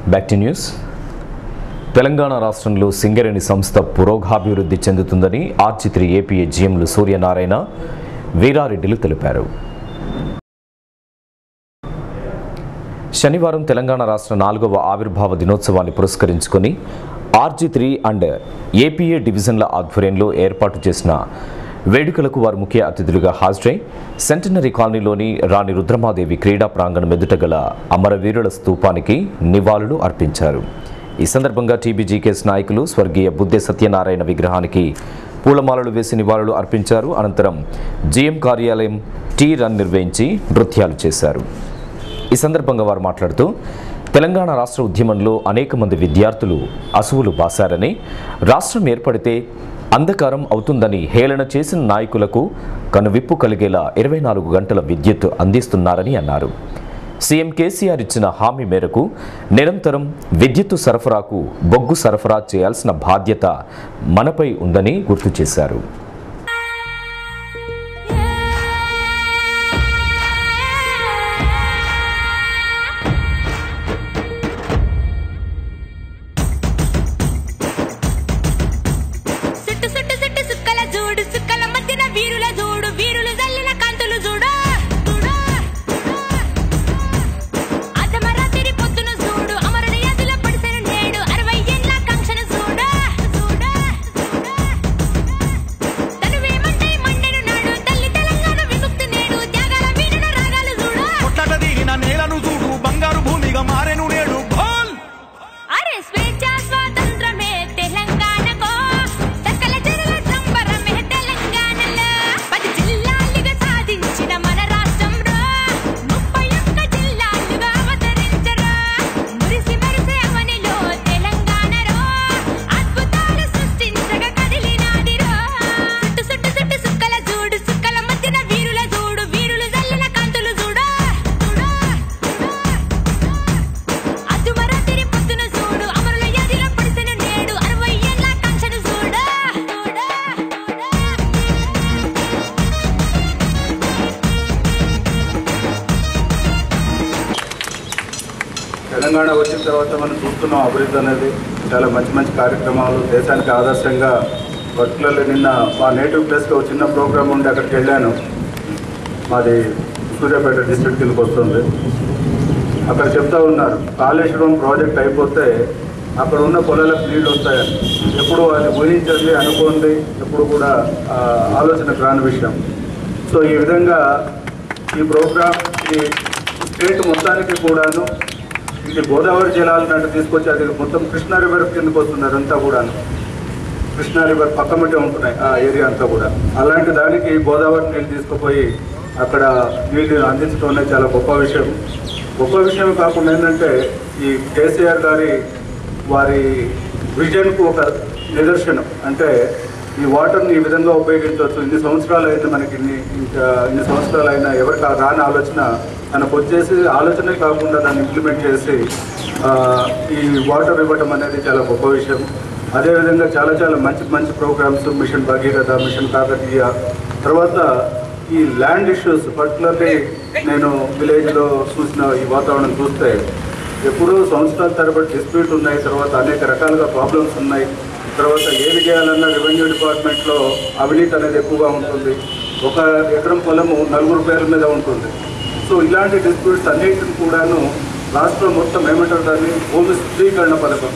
Back to news Telangana రాష్ట్రంలో సింగరేణి సంస్థ పురోగాభివృద్ధి చెందుతుందని ఆర్చిత్రి ఏపీఏ జీఎంలు సూర్యనారాయణ వీరారెడ్డిలు తెలిపారు శనివారం తెలంగాణ రాష్ట్ర నాలుగవ ఆవిర్భావ దినోత్సవాన్ని పురస్కరించుకొని ఆర్జీ త్రీ అండ్ ఏపీఏ డివిజన్ల ఆధ్వర్యంలో ఏర్పాటు చేసిన వేడుకలకు వారు ముఖ్య అతిథులుగా హాజరై సెంటనరీ కాలనీలోని రాణి రుద్రమాదేవి క్రీడా ప్రాంగణం ఎదుట గల అమరవీరుల స్తూపానికి నివాళులు అర్పించారు ఈ సందర్భంగా టీబీజీకేఎస్ నాయకులు స్వర్గీయ బుద్ధే సత్యనారాయణ విగ్రహానికి పూలమాలలు వేసి నివాళులు అర్పించారు అనంతరం జీఎం కార్యాలయం టీ రన్ నిర్వహించి నృత్యాలు చేశారు ఈ సందర్భంగా వారు మాట్లాడుతూ తెలంగాణ రాష్ట్ర ఉద్యమంలో అనేక మంది విద్యార్థులు అసువులు బాసారని రాష్ట్రం ఏర్పడితే అంధకారం అవుతుందని హేళన చేసిన నాయకులకు కనువిప్పు కలిగేలా ఇరవై నాలుగు గంటల విద్యుత్ అందిస్తున్నారని అన్నారు సీఎం కేసీఆర్ ఇచ్చిన హామీ మేరకు నిరంతరం విద్యుత్తు సరఫరాకు బొగ్గు సరఫరా చేయాల్సిన బాధ్యత మనపై ఉందని గుర్తు చేశారు సుట్టు సుట్టు సుట్టు సుక్కల జూడు సుక్కల మధ్యన వీరుల జూడు వీరులు జల్లిన కంతులు చూడు చూడు. అర్ధమరాత్రి పొద్దున చూడు అమరుని ఎదుల పడిసిన నేడు అరవై ఏళ్ళ కంక్షను చూడు చూడు తనువేమంటే మండెను నాడు తల్లి తెలంగాణ విముక్తి నేడు త్యాగాల వీరుల రాగాలు చూడు కొట్లాట దిగిన నేలను చూడు బంగారు భూమిగా మారెను నేడు భోల్ అరే స్వేచ్ఛ స్వాతంత్రమే తెలంగాణకో సకల జనుల సంబరమే తెలంగాణలో పది జిల్లాలుగా సాధించిన మన రాష్ట్రంలో ముప్పై ఒక్క జిల్లాలుగా అవతరించరా మురిసి మెరిసే అవనిలో తెలంగాణలో అద్భుతాలు సృష్టించగా కదిలినాదిరో సుట్టు సుట్టు సుట్టు సుక్కల చూడు సుక్కల మధ్యన వీరుల చూడు వీరులు జల్లిన కాంతులు చూడు చూడు అద్దుమరాతిరి పొద్దున చూడు అమరుల యాదిలో పడిసిన నేడు అరవై ఏళ్ళ కంచెను చూడు చూడు తెలంగాణ వచ్చిన తర్వాత మనం చూస్తున్నాం అభివృద్ధి అనేది చాలా మంచి మంచి కార్యక్రమాలు దేశానికి ఆదర్శంగా పర్టికులర్లీ నిన్న మా నేటివ్ ప్లేస్లో ఒక చిన్న ప్రోగ్రామ్ ఉండి అక్కడికి వెళ్ళాను మాది సూర్యాపేట డిస్ట్రిక్ట్ కిందకి వస్తుంది అక్కడ చెప్తా ఉన్నారు కాళేశ్వరం ప్రాజెక్ట్ అయిపోతే అక్కడ ఉన్న పొలాలకు నీళ్ళు వస్తాయని ఎప్పుడు అది ఊహించండి అనుకోండి ఎప్పుడు కూడా ఆ, ఆలోచన రాని విషయం సో ఈ విధంగా ఈ ప్రోగ్రామ్ ఈ స్టేట్ మొత్తానికి కూడాను ఇది గోదావరి జలాలను అంటే తీసుకొచ్చి అది మొత్తం కృష్ణా రివర్ కిందకు వస్తుంది అదంతా కూడాను కృష్ణా రివర్ పక్కమటే ఉంటున్నాయి ఆ ఏరియా అంతా కూడా అలాంటి దానికి గోదావరి నీళ్ళు తీసుకుపోయి అక్కడ నీళ్ళు అందించడం అనేది చాలా గొప్ప విషయం గొప్ప విషయం కాకుండా ఏంటంటే ఈ కేసీఆర్ గారి వారి విజన్కు ఒక నిదర్శనం అంటే ఈ వాటర్ని ఈ విధంగా ఉపయోగించవచ్చు ఇన్ని సంవత్సరాలు అయితే మనకి ఇన్ని ఇంకా ఇన్ని సంవత్సరాలు అయినా ఎవరికి ఆ రాని ఆలోచన తనకు వచ్చేసి ఆలోచనే కాకుండా దాన్ని ఇంప్లిమెంట్ చేసి ఆ, ఈ వాటర్ ఇవ్వటం అనేది చాలా గొప్ప విషయం అదేవిధంగా చాలా చాలా మంచి మంచి programmes mission Bhagiratha mission Kakatiya తర్వాత ఈ ల్యాండ్ ఇష్యూస్ పర్టికులర్లీ నేను విలేజ్లో చూసిన ఈ వాతావరణం చూస్తే ఎప్పుడూ సంవత్సరాల తరబడి డిస్ప్యూట్ ఉన్నాయి తర్వాత అనేక రకాలుగా ప్రాబ్లమ్స్ ఉన్నాయి తర్వాత ఏది చేయాలన్నా రెవెన్యూ డిపార్ట్మెంట్లో అవినీతి అనేది ఎక్కువగా ఉంటుంది ఒక ఎకరం పొలము నలుగురు పేర్ల మీద ఉంటుంది సో ఇలాంటి డిస్ప్యూట్స్ అన్నింటిని కూడాను రాష్ట్రం మొత్తం ఏమంటారు దాన్ని భూమి స్థిరీకరణ పథకం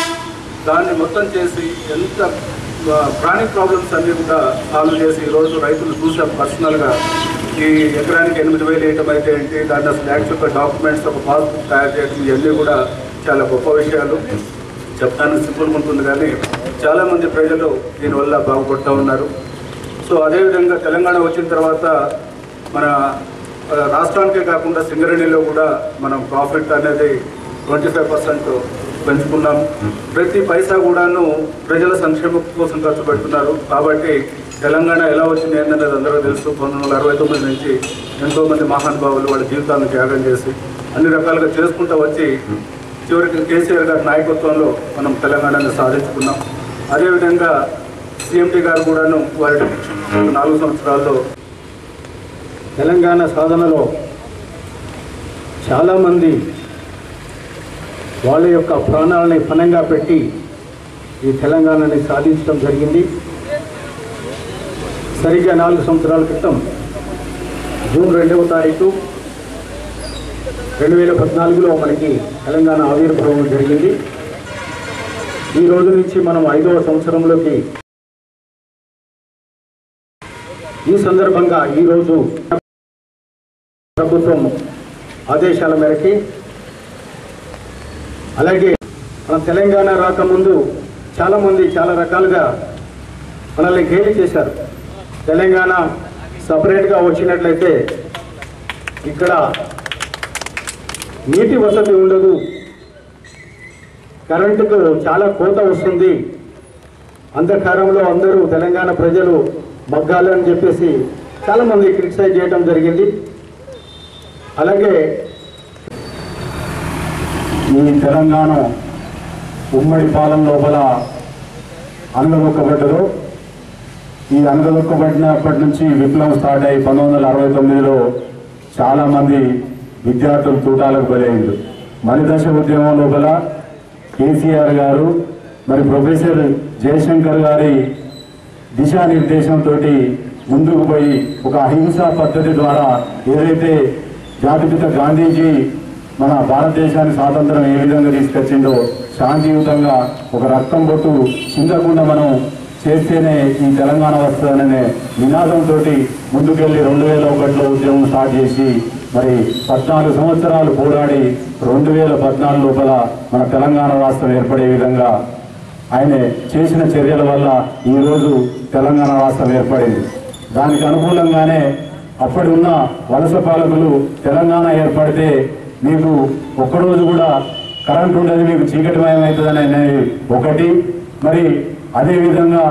దాన్ని మొత్తం చేసి ఎంత ప్రాణి ప్రాబ్లమ్స్ అన్ని కూడా సాల్వ్ చేసి ఈరోజు రైతులు చూసాం పర్సనల్గా ఈ ఎకరానికి ఎనిమిది వేలు వేయటం అయితే ఏంటి దాన్ని అసలు యాక్ట్ యొక్క డాక్యుమెంట్స్ ఒక పాస్బుక్ తయారు చేయడం ఇవన్నీ కూడా చాలా గొప్ప విషయాలు చెప్తానికి సింపుల్గా ఉంటుంది కానీ చాలామంది ప్రజలు దీనివల్ల బాగుపడుతూ ఉన్నారు సో అదేవిధంగా తెలంగాణ వచ్చిన తర్వాత మన ఆ, రాష్ట్రానికే కాకుండా సింగరేణిలో కూడా మనం ప్రాఫిట్ అనేది ట్వంటీ ఫైవ్ పర్సెంట్ పెంచుకున్నాం ప్రతి పైసా కూడాను ప్రజల సంక్షేమం కోసం ఖర్చు పెడుతున్నారు కాబట్టి తెలంగాణ ఎలా వచ్చింది ఏంటనేది అందరూ తెలుసు పంతొమ్మిది వందల అరవై తొమ్మిది నుంచి ఎంతోమంది మహానుభావులు వాళ్ళ జీవితాలను త్యాగం చేసి అన్ని రకాలుగా చేసుకుంటూ వచ్చి చివరికి కేసీఆర్ గారి నాయకత్వంలో మనం తెలంగాణని సాధించుకున్నాం అదేవిధంగా సీఎంటీ గారు కూడాను వారి నాలుగు సంవత్సరాల్లో తెలంగాణ సాధనలో చాలామంది వాళ్ళ యొక్క ప్రాణాలని పణంగా పెట్టి ఈ తెలంగాణని సాధించడం జరిగింది సరిగ్గా నాలుగు సంవత్సరాల క్రితం జూన్ రెండవ తారీఖు రెండు వేల పద్నాలుగులో మనకి తెలంగాణ ఆవిర్భావం జరిగింది ఈ రోజు నుంచి మనం ఐదవ సంవత్సరంలోకి ఈ సందర్భంగా ఈరోజు ప్రభుత్వం ఆదేశాల మేరకి అలాగే మన తెలంగాణ రాకముందు చాలామంది చాలా రకాలుగా మనల్ని గేలి చేశారు తెలంగాణ సపరేట్గా వచ్చినట్లయితే ఇక్కడ నీటి వసతి ఉండదు కరెంటుకు చాలా కోత వస్తుంది అంధకారంలో అందరూ తెలంగాణ ప్రజలు మగ్గాలి అని చెప్పేసి చాలామంది క్రిటిసైజ్ చేయడం జరిగింది అలాగే ఈ తెలంగాణ ఉమ్మడి పాలన లోపల అనగదొక్కబడ్డదో ఈ అనగదొక్కబడినప్పటి నుంచి విప్లవం స్టార్ట్ అయ్యి పంతొమ్మిది వందల అరవై తొమ్మిదిలో చాలామంది విద్యార్థులు తూటాలకు బలైంది మరి దశ ఉద్యమం లోపల కేసీఆర్ గారు మరి ప్రొఫెసర్ జయశంకర్ గారి దిశానిర్దేశంతో ముందుకు పోయి ఒక అహింసా పద్ధతి ద్వారా ఏదైతే జాతిపిత గాంధీజీ మన భారతదేశానికి స్వాతంత్రం ఏ విధంగా తీసుకొచ్చిందో శాంతియుతంగా ఒక రక్తం బొట్టు చిందకుండా మనం చేస్తేనే ఈ తెలంగాణ వస్తుందనే నినాదంతో ముందుకెళ్ళి రెండు వేల ఒకటిలో ఉద్యమం స్టార్ట్ చేసి మరి పద్నాలుగు సంవత్సరాలు పోరాడి రెండు వేల పద్నాలుగు లోపల మన తెలంగాణ రాష్ట్రం ఏర్పడే విధంగా ఆయన చేసిన చర్యల వల్ల ఈరోజు తెలంగాణ రాష్ట్రం ఏర్పడింది దానికి అనుకూలంగానే అప్పటి ఉన్న వలస పాలకులు తెలంగాణ ఏర్పడితే మీకు ఒక్కరోజు కూడా కరెంట్ ఉండదు మీకు చీకటిమయం అవుతుందని అనేది ఒకటి మరి అదేవిధంగా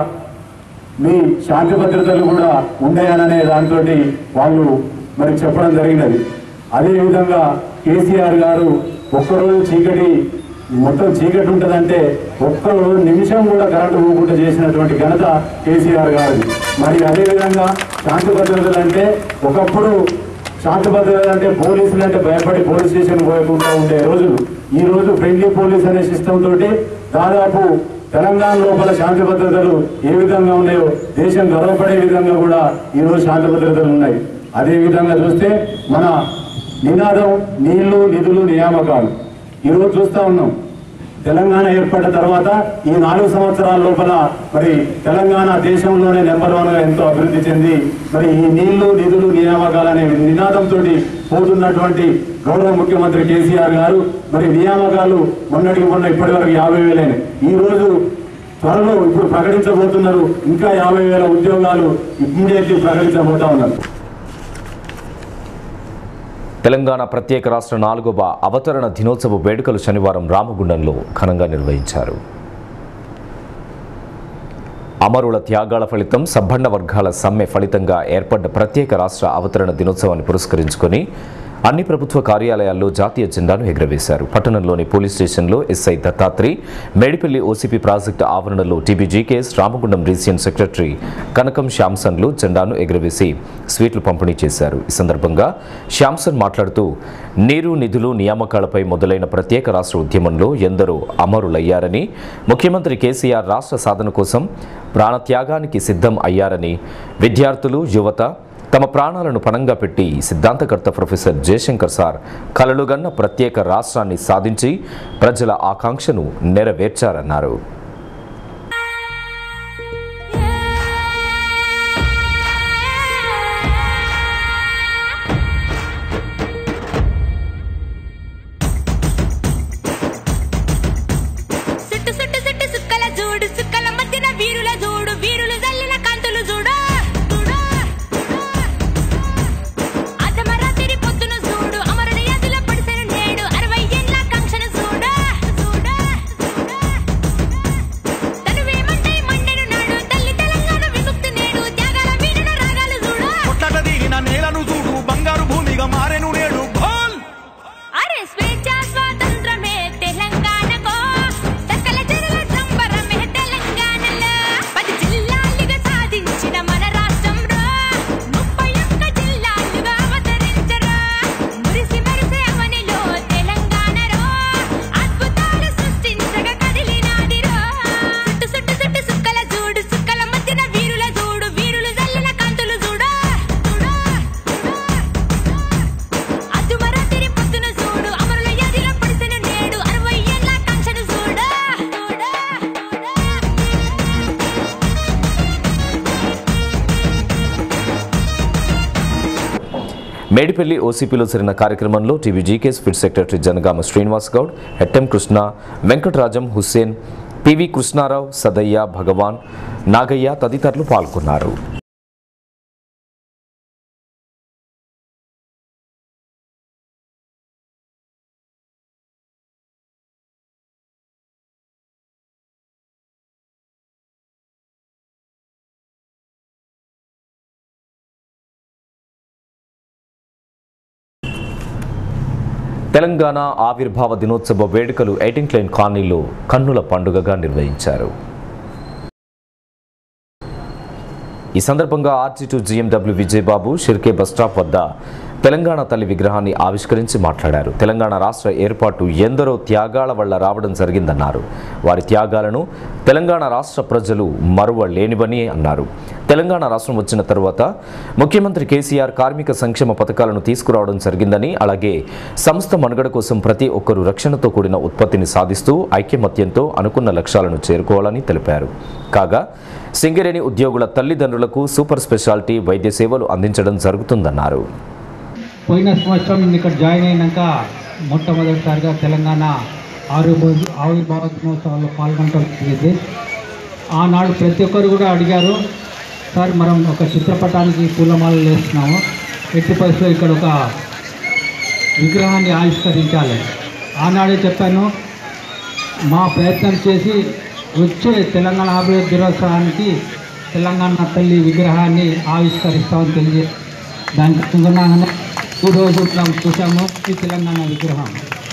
మీ శాంతి భద్రతలు కూడా ఉన్నాయననే దాంతో వాళ్ళు మరి చెప్పడం జరిగినది అదేవిధంగా కేసీఆర్ గారు ఒక్కరోజు చీకటి మొత్తం చీకటి ఉంటుందంటే ఒక్క నిమిషం కూడా కరెంటు పోకుండా చేసినటువంటి ఘనత కేసీఆర్ గారిది మరి అదేవిధంగా శాంతి భద్రతలు అంటే ఒకప్పుడు శాంతి భద్రతలు అంటే పోలీసులు అంటే భయపడి పోలీస్ స్టేషన్ పోయకుండా ఉండే రోజులు ఈ రోజు ఫ్రెండ్లీ పోలీస్ అనే సిస్టమ్ తోటి దాదాపు తెలంగాణ లోపల శాంతి భద్రతలు ఏ విధంగా ఉన్నాయో దేశం గర్వపడే విధంగా కూడా ఈ రోజు శాంతి భద్రతలు ఉన్నాయి అదే విధంగా చూస్తే మన నినాదం నీళ్లు నిధులు నియామకాలు ఈ రోజు చూస్తా ఉన్నాం తెలంగాణ ఏర్పడిన తర్వాత ఈ నాలుగు సంవత్సరాల లోపల మరి తెలంగాణ దేశంలోనే నెంబర్ వన్ గా ఎంతో అభివృద్ధి చెంది మరి ఈ నీళ్లు నిధులు నియామకాలు అనే నినాదంతో పోతున్నటువంటి గౌరవ ముఖ్యమంత్రి కేసీఆర్ గారు మరి నియామకాలు మొన్నటికి మొన్న ఇప్పటి వరకు యాభై వేలైన ఈ రోజు త్వరలో ఇప్పుడు ప్రకటించబోతున్నారు ఇంకా యాభై వేల ఉద్యోగాలు ఇమ్మీడియట్లీ ప్రకటించబోతా ఉన్నారు తెలంగాణ ప్రత్యేక రాష్ట్ర నాలుగవ అవతరణ దినోత్సవ వేడుకలు శనివారం రామగుండంలో ఘనంగా నిర్వహించారు అమరుల త్యాగాల ఫలితం సబ్బండ వర్గాల సమ్మె ఫలితంగా ఏర్పడ్డ ప్రత్యేక రాష్ట్ర అవతరణ దినోత్సవాన్ని పురస్కరించుకొని అన్ని ప్రభుత్వ కార్యాలయాల్లో జాతీయ జెండాను ఎగురవేశారు పట్టణంలోని పోలీస్ స్టేషన్లో SI Dattatri Medipalli OCP project ఆవరణలో TBGKS Ramagundam region secretary Kanakam శ్యామ్సన్లు జెండాను ఎగురవేసి స్వీట్లు పంపిణీ చేశారు ఈ సందర్భంగా శ్యామ్సన్ మాట్లాడుతూ నీరు నిధులు నియామకాలపై మొదలైన ప్రత్యేక రాష్ట్ర ఉద్యమంలో ఎందరో అమరులయ్యారని ముఖ్యమంత్రి కేసీఆర్ రాష్ట్ర సాధన కోసం ప్రాణత్యాగానికి సిద్ధం అయ్యారని విద్యార్థులు యువత తమ ప్రాణాలను పణంగా పెట్టి సిద్ధాంతకర్త ప్రొఫెసర్ జయశంకర్ సార్ కలలుగన్న ప్రత్యేక రాష్ట్రాన్ని సాధించి ప్రజల ఆకాంక్షను నెరవేర్చారన్నారు సుట్టు సుట్టు సుట్టు సుక్కల చూడు సుక్కల మధ్యన వీరుల చూడు వీరులు జల్లిన కాంతులు చూడు చూడు. అర్ధమరాత్రి పొద్దున చూడు అమరుని ఎదుల పడిసిన నేడు అరవై ఏళ్ళ కాంక్షను చూడు చూడు చూడు. మేడిపల్లి ఓసీపీలో జరిగిన కార్యక్రమంలో టీవీ జీకే స్పిడ్ సెక్రటరీ జనగామ శ్రీనివాస్ గౌడ్ హెట్టెం కృష్ణ వెంకటరాజం హుస్సేన్ పివి కృష్ణారావు సదయ్య భగవాన్ నాగయ్య తదితరులు పాల్గొన్నారు తెలంగాణ ఆవిర్భావ దినోత్సవ వేడుకలు ఎయిటింగ్ లైన్ కాలనీలో కన్నుల పండుగగా నిర్వహించారు ఈ సందర్భంగా RG two GMW Vijayababu Shirke bus stop వద్ద తెలంగాణ తల్లి విగ్రహాన్ని ఆవిష్కరించి మాట్లాడారు తెలంగాణ రాష్ట్ర ఏర్పాటు ఎందరో త్యాగాల వల్ల రావడం జరిగిందన్నారు వారి త్యాగాలను తెలంగాణ రాష్ట్ర ప్రజలు మరువలేనివని అన్నారు తెలంగాణ రాష్ట్రం వచ్చిన తరువాత ముఖ్యమంత్రి కేసీఆర్ కార్మిక సంక్షేమ పథకాలను తీసుకురావడం జరిగిందని అలాగే సంస్థ మనుగడ కోసం ప్రతి ఒక్కరూ రక్షణతో కూడిన ఉత్పత్తిని సాధిస్తూ ఐక్యమత్యంతో అనుకున్న లక్ష్యాలను చేరుకోవాలని తెలిపారు కాగా సింగరేణి ఉద్యోగుల తల్లిదండ్రులకు సూపర్ స్పెషాలిటీ వైద్య సేవలు అందించడం జరుగుతుందన్నారు పోయిన సంవత్సరం నేను ఇక్కడ జాయిన్ అయినాక మొట్టమొదటిసారిగా తెలంగాణ ఆవిర్భావ ఆవిర్భావ దినోత్సవాల్లో పాల్గొనడం జరిగింది ఆనాడు ప్రతి ఒక్కరు కూడా అడిగారు సార్ మనం ఒక చిత్రపటానికి పూలమాలలు వేస్తున్నాము ఎట్టి పరిస్థితుల్లో ఇక్కడ ఒక విగ్రహాన్ని ఆవిష్కరించాలి ఆనాడే చెప్పాను మా ప్రయత్నం చేసి వచ్చే తెలంగాణ అభివృద్ధి దినోత్సవానికి తెలంగాణ తల్లి విగ్రహాన్ని ఆవిష్కరిస్తామని తెలియజే దానికి అనుగుణంగానే ఈరోజు మనం చూసాము ఈ తెలంగాణ విగ్రహం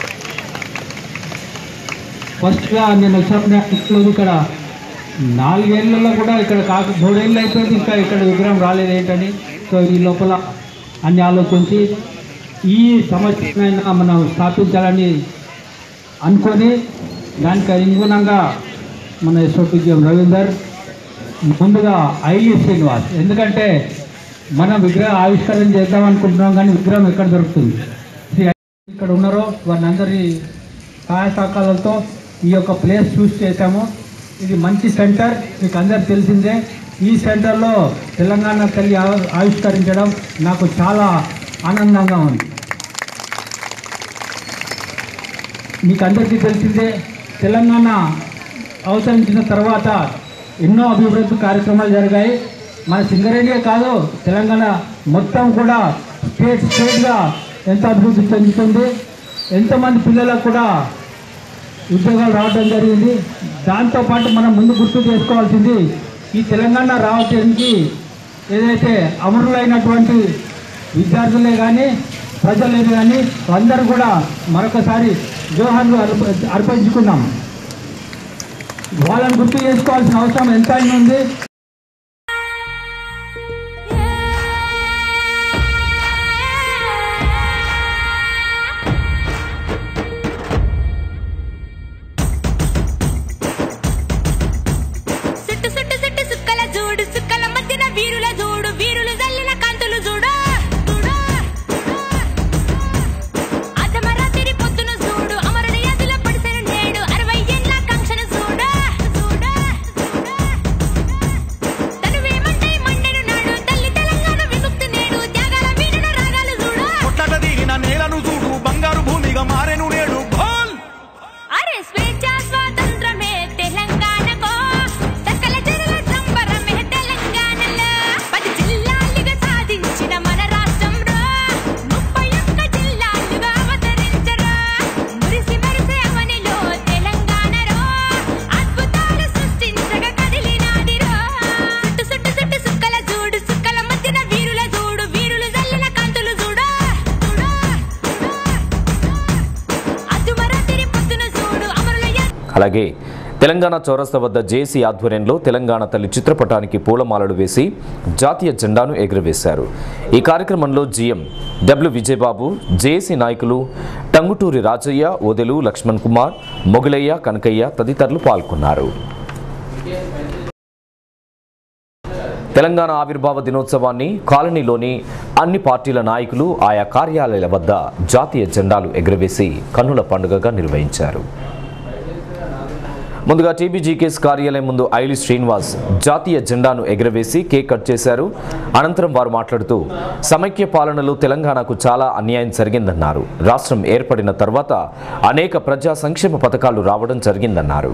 ఫస్ట్గా నేను వచ్చినప్పుడు ఇక్కడ నాలుగేళ్లలో కూడా ఇక్కడ కాక మూడేళ్ళు అయిపోయింది ఇంకా ఇక్కడ విగ్రహం రాలేదు ఏంటని సో ఈ లోపల అన్ని ఆలోచించి ఈ సంవత్సరమైనా మనం స్థాపించాలని అనుకొని దానికి అనుగుణంగా మన ఎస్ఓపిజిఎం రవీందర్ ముందుగా ఐలి శ్రీనివాస్ ఎందుకంటే మనం విగ్రహ ఆవిష్కరణ చేద్దాం అనుకుంటున్నాం కానీ విగ్రహం ఎక్కడ దొరుకుతుంది శ్రీ ఐ- ఇక్కడ ఉన్నారో వారిని అందరి సహాయ సహకారాలతో ఈ యొక్క ప్లేస్ చూస్ చేశాము ఇది మంచి సెంటర్ మీకు అందరు తెలిసిందే ఈ సెంటర్లో తెలంగాణ తల్లి ఆవి- ఆవిష్కరించడం నాకు చాలా ఆనందంగా ఉంది మీకు అందరికీ తెలిసిందే తెలంగాణ అవతరించిన తర్వాత ఎన్నో అభివృద్ధి కార్యక్రమాలు జరిగాయి మన సింగరేణియే కాదు తెలంగాణ మొత్తం కూడా స్టేట్ స్టేట్గా ఎంత అభివృద్ధి చెందుతుంది ఎంతమంది పిల్లలకు కూడా ఉద్యోగాలు రావడం జరిగింది దాంతోపాటు మనం ముందు గుర్తు చేసుకోవాల్సింది ఈ తెలంగాణ రావడానికి ఏదైతే అమరులైనటువంటి విద్యార్థులే కానీ ప్రజలే కానీ అందరూ కూడా మరొకసారి జోహార్లు అర్ప అర్పించుకున్నాం వాళ్ళని గుర్తు చేసుకోవాల్సిన అవసరం ఎంతైనా ఉంది సుట్టు సుట్టు సుట్టు సుక్కల చూడు సుక్కల మధ్యన వీరుల చూడు వీరులు జల్లిన కాంతులు చూడు చూడు అర్ధమరాత్రి పొద్దున చూడు అమరుని ఎదుల పడిసిన నేడు అరవై ఏళ్ళ కంక్షను చూడు చూడు తనువేమంటే మండెను నాడు తల్లి తెలంగాణ విముక్తి నేడు త్యాగాల వీరుల రాగాలు చూడు కొట్టట దిగిన నేలను చూడు బంగారు భూమిగా మారెను నేడు భోల్ అరే స్వేచ్ఛ స్వాతంత్రమే తెలంగాణకో సకల జనుల సంబరమే తెలంగాణలో పది జిల్లాలుగా సాధించిన మన రాష్ట్రంలో ముప్పై ఒక్క జిల్లాలుగా అవతరించరా మురిసి మెరిసే అవనిలో తెలంగాణలో అద్భుతాలు సృష్టించగా కదిలినాదిరో సుట్టు సుట్టు సుట్టు సుక్కల చూడు సుక్కల మధ్యన వీరుల చూడు వీరులు జల్లిన కాంతులు చూడు చూడు అద్దుమరాత్రి పొద్దున చూడు అమరుల ఎ- అలాగే తెలంగాణ చౌరస్తా వద్ద జేసీ ఆధ్వర్యంలో తెలంగాణ తల్లి చిత్రపటానికి పూలమాలలు వేసి జాతీయ జెండాను ఎగురవేశారు ఈ కార్యక్రమంలో జీఎం డబ్ల్యూ విజయబాబు జేఏసీ నాయకులు టంగుటూరి రాజయ్య ఓదెలు లక్ష్మణ్ కుమార్ మొగులయ్య కనకయ్య తదితరులు పాల్గొన్నారు తెలంగాణ ఆవిర్భావ దినోత్సవాన్ని కాలనీలోని అన్ని పార్టీల నాయకులు ఆయా కార్యాలయాల వద్ద జాతీయ జెండాలు ఎగురవేసి కన్నుల పండుగగా నిర్వహించారు ముందుగా టీబీజీకేఎస్ కార్యాలయం ముందు ఐలి శ్రీనివాస్ జాతీయ జెండాను ఎగురవేసి కేక్ కట్ చేశారు అనంతరం వారు మాట్లాడుతూ సమైక్య పాలనలో తెలంగాణకు చాలా అన్యాయం జరిగిందన్నారు రాష్ట్రం ఏర్పడిన తర్వాత అనేక ప్రజా సంక్షేమ పథకాలు రావడం జరిగిందన్నారు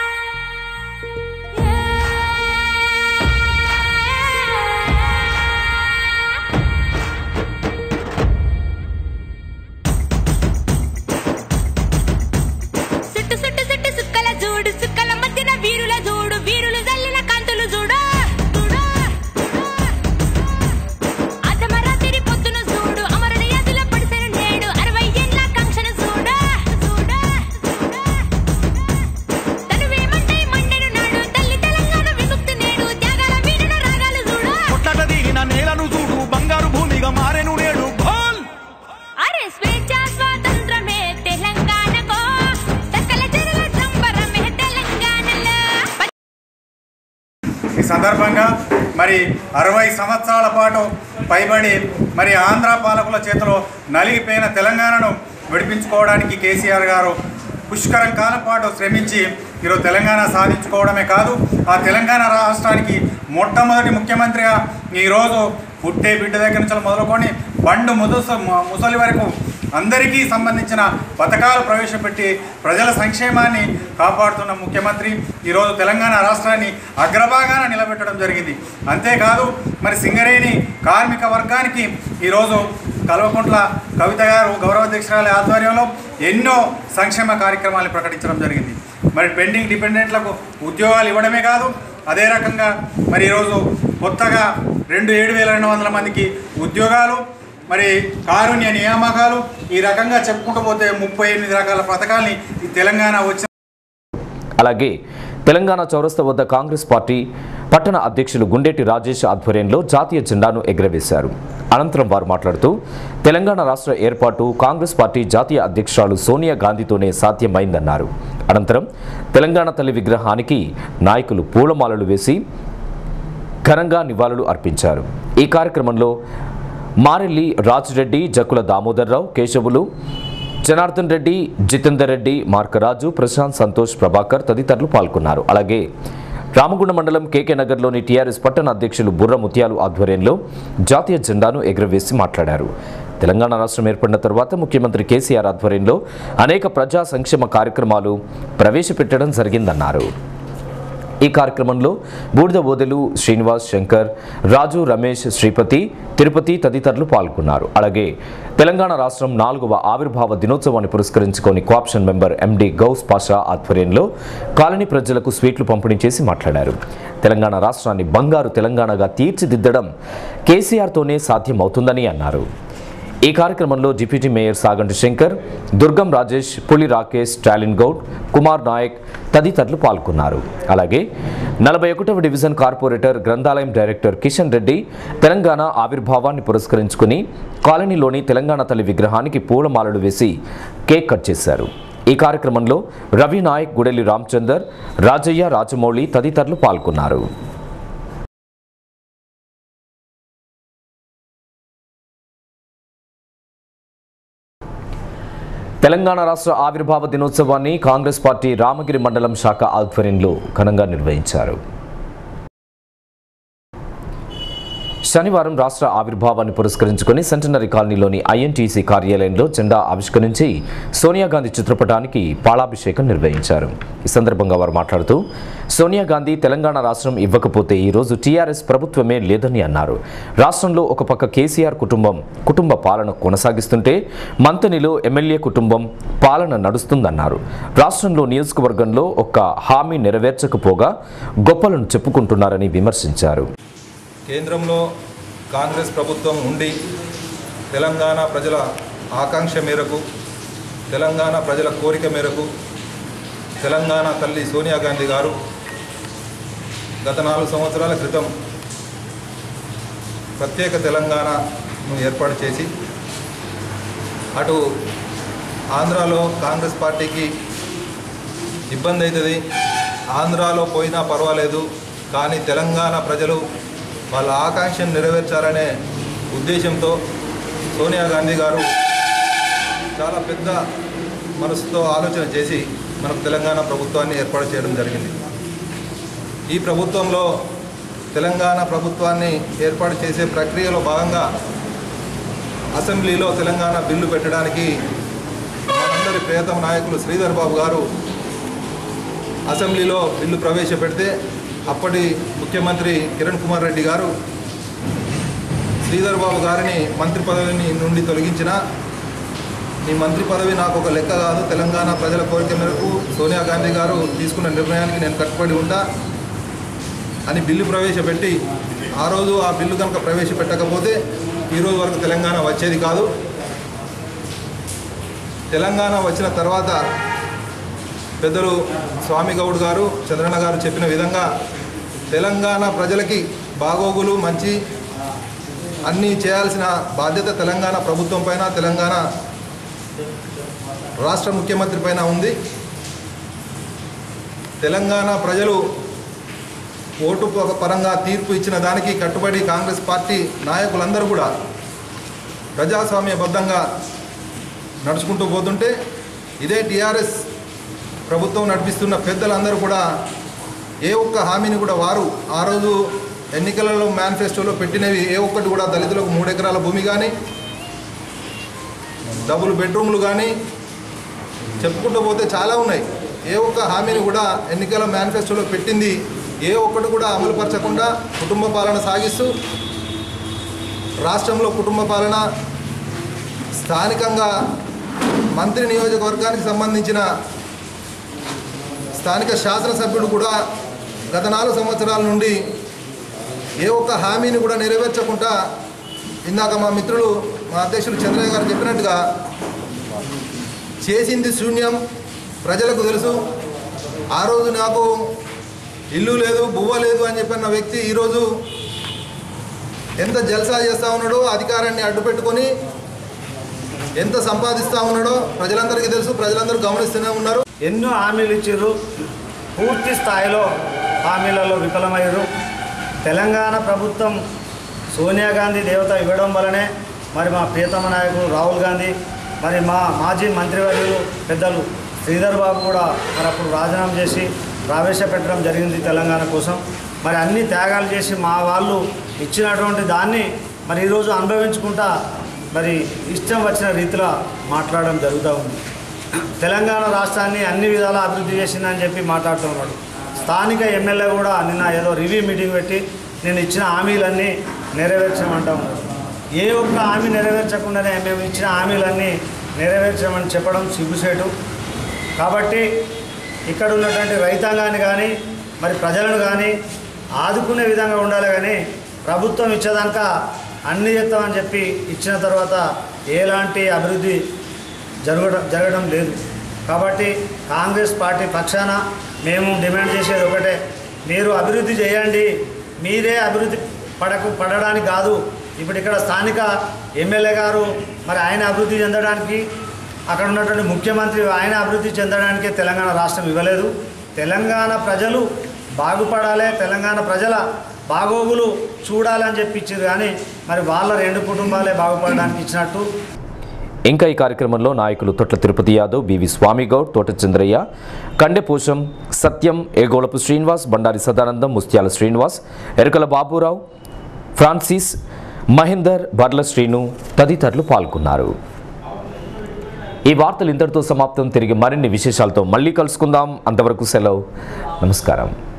సుట్టు సుట్టు సుట్టు సుక్కల చూడు సుక్కల మధ్యన వీరుల చూడు వీరులు జల్లిన కంతులు చూడు చూడు, చూడు. అర్ధమరాత్రి పొద్దున చూడు అమరుని అదిలో పడిసిన నేడు అరవై ఏళ్ళ కంక్షను చూడు చూడు, చూడు. తనువేమంటే మండెను నాడు తల్లి తెలంగాణ విముక్తి నేడు త్యాగాల వీరుల రాగాలు చూడు కొట్టట దిగిన నేలను చూడు బంగారు భూమిగా మారెను నేడు భోల్ అరే స్వేచ్ఛ స్వాతంత్రమే తెలంగాణకో సకల జనుల సంబరమే తెలంగాణలో ఈ సందర్భంగా మరి అరవై సంవత్సరాల పాటు పైబడి మరి ఆంధ్ర పాలకుల చేతిలో నలిగిపోయిన తెలంగాణను విడిపించుకోవడానికి కేసీఆర్ గారు పుష్కరం కాలం పాటు శ్రమించి ఈరోజు తెలంగాణ సాధించుకోవడమే కాదు ఆ తెలంగాణ రాష్ట్రానికి మొట్టమొదటి ముఖ్యమంత్రిగా ఈరోజు పుట్టే బిడ్డ దగ్గర నుంచి మొదలుకొని బండు ముదుస ముసలి వరకు అందరికీ సంబంధించిన పథకాలు ప్రవేశపెట్టి ప్రజల సంక్షేమాన్ని కాపాడుతున్న ముఖ్యమంత్రి ఈరోజు తెలంగాణ రాష్ట్రాన్ని అగ్రభాగాన నిలబెట్టడం జరిగింది అంతేకాదు మరి సింగరేణి కార్మిక వర్గానికి ఈరోజు కల్వకుంట్ల కవిత గారు గౌరవాధ్యక్షురాలి ఆధ్వర్యంలో ఎన్నో సంక్షేమ కార్యక్రమాలు ప్రకటించడం జరిగింది మరి పెండింగ్ డిపెండెంట్లకు ఉద్యోగాలు ఇవ్వడమే కాదు అదే రకంగా మరి ఈరోజు కొత్తగా రెండు ఏడు వేల రెండు వందల మందికి ఉద్యోగాలు మరి కారుణ్య నియామకాలు ఈ రకంగా చెప్పుకుంటూ పోతే ముప్పై ఎనిమిది రకాల పథకాల్ని ఈ తెలంగాణ వచ్చిన అలాగే తెలంగాణ చౌరస్తా వద్ద కాంగ్రెస్ పార్టీ పట్టణ అధ్యక్షులు గుండేటి రాజేష్ ఆధ్వర్యంలో జాతీయ జెండాను ఎగురవేశారు అనంతరం వారు మాట్లాడుతూ తెలంగాణ రాష్ట్ర ఏర్పాటు కాంగ్రెస్ పార్టీ జాతీయ అధ్యక్షురాలు సోనియా గాంధీతోనే సాధ్యమైందన్నారు అనంతరం తెలంగాణ తల్లి విగ్రహానికి నాయకులు పూలమాలలు వేసి ఘనంగా నివాళులు అర్పించారు ఈ కార్యక్రమంలో మారెల్లి రాజిరెడ్డి జక్కుల దామోదర్రావు కేశవులు జనార్దన్ రెడ్డి జితేందర్ రెడ్డి మార్కరాజు ప్రశాంత్ సంతోష్ ప్రభాకర్ తదితరులు పాల్గొన్నారు అలాగే రామగుండ మండలం కేకే నగర్లోని టీఆర్ఎస్ పట్టణ అధ్యక్షులు బుర్ర ముత్యాలు ఆధ్వర్యంలో జాతీయ జెండాను ఎగురవేసి మాట్లాడారు తెలంగాణ రాష్ట్రం ఏర్పడిన తర్వాత ముఖ్యమంత్రి కేసీఆర్ ఆధ్వర్యంలో అనేక ప్రజా సంక్షేమ కార్యక్రమాలు ప్రవేశపెట్టడం జరిగిందన్నారు ఈ కార్యక్రమంలో బూడిద ఓదెలు శ్రీనివాస్ శంకర్ రాజు రమేష్ శ్రీపతి తిరుపతి తదితరులు పాల్గొన్నారు అలాగే తెలంగాణ రాష్ట్రం నాలుగవ ఆవిర్భావ దినోత్సవాన్ని పురస్కరించుకొని cooption member MD Ghouse Pasha ఆధ్వర్యంలో కాలనీ ప్రజలకు స్వీట్లు పంపిణీ చేసి మాట్లాడారు తెలంగాణ రాష్ట్రాన్ని బంగారు తెలంగాణగా తీర్చిదిద్దడం కేసీఆర్తోనే సాధ్యమవుతుందని అన్నారు ఈ కార్యక్రమంలో డిప్యూటీ మేయర్ సాగంటి శంకర్ దుర్గం రాజేష్ పులి రాకేష్ స్టాలిన్ గౌడ్ కుమార్ నాయక్ తదితరులు పాల్గొన్నారు అలాగే నలభై ఒకటవ డివిజన్ కార్పొరేటర్ గ్రంథాలయం డైరెక్టర్ కిషన్ రెడ్డి తెలంగాణ ఆవిర్భావాన్ని పురస్కరించుకుని కాలనీలోని తెలంగాణ తల్లి విగ్రహానికి పూలమాలలు వేసి కేక్ కట్ చేశారు ఈ కార్యక్రమంలో రవి నాయక్ గుడెలి రామచందర్ రాజయ్య రాజమౌళి తదితరులు పాల్గొన్నారు తెలంగాణ రాష్ట్ర ఆవిర్భావ దినోత్సవాన్ని కాంగ్రెస్ పార్టీ రామగిరి మండలం శాఖ ఆధ్వర్యంలో ఘనంగా నిర్వహించారు శనివారం రాష్ట్ర ఆవిర్భావాన్ని పురస్కరించుకుని సెంటనరీ కాలనీలోని ఐఎన్టీసీ కార్యాలయంలో జెండా ఆవిష్కరించి సోనియా గాంధీ చిత్రపటానికి పాలాభిషేకం నిర్వహించారు ఈ సందర్భంగా వారు మాట్లాడుతూ సోనియా గాంధీ తెలంగాణ రాష్ట్రం ఇవ్వకపోతే ఈ రోజు టీఆర్ఎస్ ప్రభుత్వమే లేదని అన్నారు రాష్ట్రంలో ఒక పక్క కేసీఆర్ కుటుంబం కుటుంబ పాలన కొనసాగిస్తుంటే మంతనిలో ఎమ్మెల్యే కుటుంబం పాలన నడుస్తుందన్నారు రాష్ట్రంలో నియోజకవర్గంలో ఒక్క హామీ నెరవేర్చకపోగా గొప్పలను చెప్పుకుంటున్నారని విమర్శించారు కేంద్రంలో కాంగ్రెస్ ప్రభుత్వం ఉండి తెలంగాణ ప్రజల ఆకాంక్ష మేరకు తెలంగాణ ప్రజల కోరిక మేరకు తెలంగాణ తల్లి సోనియా గాంధీ గారు గత నాలుగు సంవత్సరాల క్రితం ప్రత్యేక తెలంగాణను ఏర్పాటు చేసి అటు ఆంధ్రాలో కాంగ్రెస్ పార్టీకి ఇబ్బంది అవుతుంది ఆంధ్రాలో పోయినా పర్వాలేదు కానీ తెలంగాణ ప్రజలు వాళ్ళ ఆకాంక్షను నెరవేర్చాలనే ఉద్దేశంతో సోనియా గాంధీ గారు చాలా పెద్ద మనసుతో ఆలోచన చేసి మనకు తెలంగాణ ప్రభుత్వాన్ని ఏర్పాటు చేయడం జరిగింది ఈ ప్రభుత్వంలో తెలంగాణ ప్రభుత్వాన్ని ఏర్పాటు చేసే ప్రక్రియలో భాగంగా అసెంబ్లీలో తెలంగాణ బిల్లు పెట్టడానికి మనందరి ప్రియతమ నాయకులు శ్రీధర్ బాబు గారు అసెంబ్లీలో బిల్లు ప్రవేశపెడితే అప్పటి ముఖ్యమంత్రి కిరణ్ కుమార్ రెడ్డి గారు శ్రీధర్ బాబు గారిని మంత్రి పదవిని నుండి తొలగించిన ఈ మంత్రి పదవి నాకు ఒక లెక్క కాదు తెలంగాణ ప్రజల కోరిక మేరకు సోనియా గాంధీ గారు తీసుకున్న నిర్ణయానికి నేను కట్టుబడి ఉంటా అని బిల్లు ప్రవేశపెట్టి ఆ రోజు ఆ బిల్లు కనుక ప్రవేశపెట్టకపోతే ఈరోజు వరకు తెలంగాణ వచ్చేది కాదు తెలంగాణ వచ్చిన తర్వాత పెద్దలు స్వామి గౌడ్ గారు చంద్రన్న గారు చెప్పిన విధంగా తెలంగాణ ప్రజలకి బాగోగులు మంచి అన్నీ చేయాల్సిన బాధ్యత తెలంగాణ ప్రభుత్వం పైన తెలంగాణ రాష్ట్ర ముఖ్యమంత్రి పైన ఉంది తెలంగాణ ప్రజలు ఓటు ప- పరంగా తీర్పు ఇచ్చిన దానికి కట్టుబడి కాంగ్రెస్ పార్టీ నాయకులందరూ కూడా ప్రజాస్వామ్యబద్ధంగా నడుచుకుంటూ పోతుంటే ఇదే టీఆర్ఎస్ ప్రభుత్వం నడిపిస్తున్న పెద్దలందరూ కూడా ఏ ఒక్క హామీని కూడా వారు ఆ రోజు ఎన్నికలలో మేనిఫెస్టోలో పెట్టినవి ఏ ఒక్కటి కూడా దళితులకు మూడు ఎకరాల భూమి కానీ డబుల్ బెడ్రూమ్లు కానీ చెప్పుకుంటూ పోతే చాలా ఉన్నాయి ఏ ఒక్క హామీని కూడా ఎన్నికల మేనిఫెస్టోలో పెట్టింది ఏ ఒక్కటి కూడా అమలుపరచకుండా కుటుంబ పాలన సాగిస్తూ రాష్ట్రంలో కుటుంబ పాలన స్థానికంగా మంత్రి నియోజకవర్గానికి సంబంధించిన స్థానిక శాసనసభ్యుడు కూడా గత నాలుగు సంవత్సరాల నుండి ఏ ఒక్క హామీని కూడా నెరవేర్చకుండా ఇందాక మా మిత్రులు మా అధ్యక్షులు చంద్రయ్య గారు చెప్పినట్టుగా చేసింది శూన్యం ప్రజలకు తెలుసు ఆ రోజు నాకు ఇల్లు లేదు బువ్వ లేదు అని చెప్పిన వ్యక్తి ఈరోజు ఎంత జల్సా చేస్తూ ఉన్నాడో అధికారాన్ని అడ్డుపెట్టుకొని ఎంత సంపాదిస్తూ ఉన్నాడో ప్రజలందరికీ తెలుసు ప్రజలందరూ గమనిస్తూనే ఉన్నారు ఎన్నో హామీలు ఇచ్చారు పూర్తి స్థాయిలో హామీలలో విఫలమయ్యారు తెలంగాణ ప్రభుత్వం సోనియా గాంధీ దేవత ఇవ్వడం వల్లనే మరి మా ప్రియతమ నాయకుడు రాహుల్ గాంధీ మరి మా మాజీ మంత్రివర్యులు పెద్దలు శ్రీధర్ బాబు కూడా మరి అప్పుడు రాజీనామా చేసి ప్రవేశపెట్టడం జరిగింది తెలంగాణ కోసం మరి అన్ని త్యాగాలు చేసి మా వాళ్ళు ఇచ్చినటువంటి దాన్ని మరి ఈరోజు అనుభవించుకుంటా మరి ఇష్టం వచ్చిన రీతిలో మాట్లాడడం జరుగుతూ ఉంది తెలంగాణ రాష్ట్రాన్ని అన్ని విధాలా అభివృద్ధి చేసిందని చెప్పి మాట్లాడుతున్నాడు స్థానిక ఎమ్మెల్యే కూడా నిన్న ఏదో రివ్యూ మీటింగ్ పెట్టి నేను ఇచ్చిన హామీలన్నీ నెరవేర్చమంటా ఉన్నాడు ఏ ఒక్క హామీ నెరవేర్చకుండానే మేము ఇచ్చిన హామీలన్నీ నెరవేర్చమని చెప్పడం సిగ్గుసేటు కాబట్టి ఇక్కడ ఉన్నటువంటి రైతాంగాన్ని కానీ మరి ప్రజలను కానీ ఆదుకునే విధంగా ఉండాలి కానీ ప్రభుత్వం ఇచ్చేదాక అన్ని చేస్తామని చెప్పి ఇచ్చిన తర్వాత ఎలాంటి అభివృద్ధి జరగడం జరగడం లేదు కాబట్టి కాంగ్రెస్ పార్టీ పక్షాన మేము డిమాండ్ చేసేది ఒకటే మీరు అభివృద్ధి చేయండి మీరే అభివృద్ధి పడకు పడడానికి కాదు ఇప్పుడు ఇక్కడ స్థానిక ఎమ్మెల్యే గారు మరి ఆయన అభివృద్ధి చెందడానికి అక్కడ ఉన్నటువంటి ముఖ్యమంత్రి ఆయన అభివృద్ధి చెందడానికే తెలంగాణ రాష్ట్రం ఇవ్వలేదు తెలంగాణ ప్రజలు బాగుపడాలి తెలంగాణ ప్రజల బాగోగులు చూడాలని చెప్పి ఇచ్చారు కానీ మరి వాళ్ళ రెండు కుటుంబాలే బాగుపడడానికి ఇచ్చినట్టు ఇంకా ఈ కార్యక్రమంలో నాయకులు తొట్ల తిరుపతి యాదవ్ బివి స్వామిగౌడ్ తోట చంద్రయ్య కండెపోషం సత్యం ఏగోళపు శ్రీనివాస్ బండారి సదానందం ముత్యాల శ్రీనివాస్ ఎరకల బాబురావు ఫ్రాన్సిస్ మహేందర్ బర్ల శ్రీను తదితరులు పాల్గొన్నారు ఈ వార్తలు ఇంతటితో సమాప్తం తిరిగి మరిన్ని విశేషాలతో మళ్ళీ కలుసుకుందాం అంతవరకు సెలవు నమస్కారం